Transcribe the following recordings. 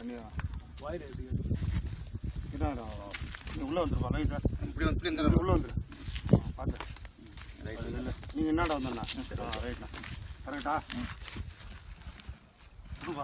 பண்ணிடுறேன் வாயில் எப்படி இதான் நீ உள்ளே வந்துருப்பா லை சார் இப்படி வந்து இப்படி நீ இருந்தாலும் உள்ளே வந்துரு பார்த்து ரைட் இல்லை நீங்கள் என்னடா வந்தண்ணா ஆ ரைட்ண்ணா கரெக்டா கொடுப்பா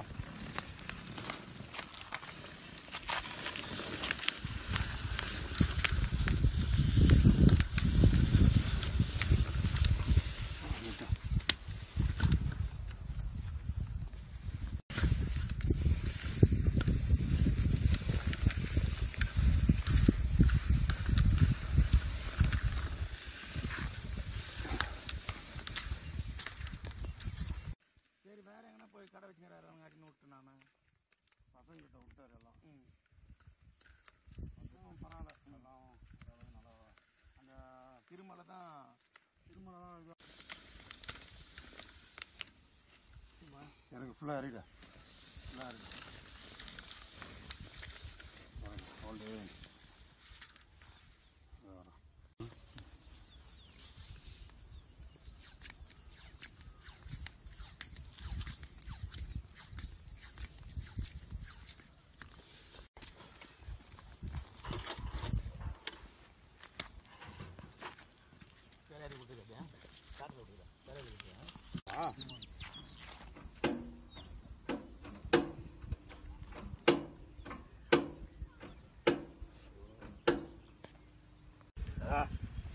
சரி வேற எங்கன்னா போய் கடை வச்சுக்கிறாரு அவங்க அடின்னு விட்டு நான் பசங்கிட்ட விட்டாரு எல்லாம் ம் அதுவும் பரவாயில்ல எல்லாம் ஓரளவு நல்லா அந்த திருமலை தான் திருமணம் தான் இது எனக்கு ஃபுல்லாக இறக்கிட ஃபுல்லாக இருக்கு ஹோல்டு வரேன் வேற யாரும் கொடுத்துருக்கா காட்டில் கொடுத்துருக்கா வேற யாரும் கொடுத்துருக்கா ஆ ஆ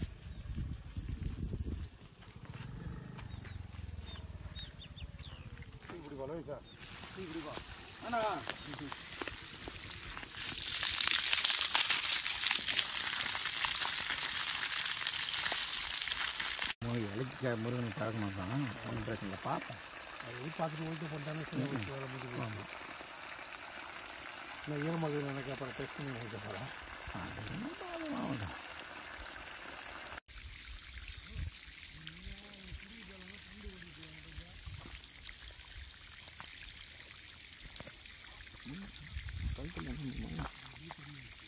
டீ குடிப்பா லோகி சார் டீ குடிப்பா அண்ணா இலக்கிய முருகனை பார்க்கணும் தான் ஒன்றும் பிரச்சனை இல்லை பார்ப்பேன் அது பார்த்துட்டு ஓட்டு போட்டானே ஆமாம் நான் ஈரமாக எனக்கு அப்புறம் டெஸ்ட் பண்ணி வைக்க போகிறேன் கழுத்தில் என்ன